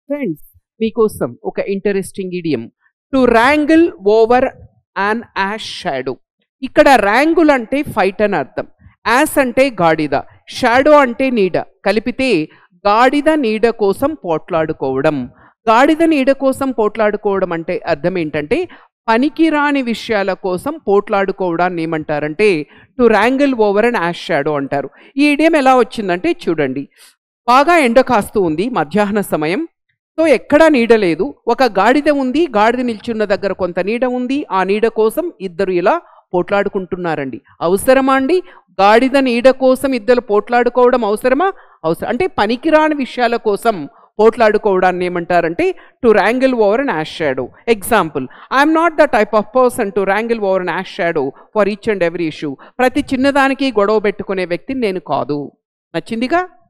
friends మీకోసం ఒక interesting idiom to wrangle over an ass shadow ఇక్కడ ర్యాంగుల్ అంటే ఫైట్ అని అర్థం యాస్ అంటే గాడిద షాడో అంటే నీడ కలిపితే గాడిద నీడ కోసం పోట్లాడుకోవడం గాడిద నీడ కోసం పోట్లాడుకోవడం అంటే అర్థం ఏంటంటే పనికిరాని విషయాల కోసం పోట్లాడుకోవడాన్ని ఏమంటారంటే to wrangle over and ass shadow అంటారు ఈ ఇడియం ఎలా వచ్చిందంటే చూడండి బాగా ఎండ కాస్తూ ఉంది మధ్యాహ్న సమయం సో ఎక్కడా నీడ లేదు ఒక గాడిద ఉంది గాడిద నిల్చున్న దగ్గర కొంత నీడ ఉంది ఆ నీడ కోసం ఇద్దరు ఇలా పోట్లాడుకుంటున్నారండి అవసరమా అండి గాడిద నీడ కోసం ఇద్దరు పోట్లాడుకోవడం అవసరమా అవసరం అంటే పనికిరాని విషయాల కోసం పోట్లాడుకోవడాన్ని ఏమంటారంటే to wrangle over an ass shadow example I'm not the type of person to wrangle over an ass shadow for each and every issue ప్రతి చిన్నదానికి గొడవ పెట్టుకునే వ్యక్తిని నేను కాదు నచ్చిందిగా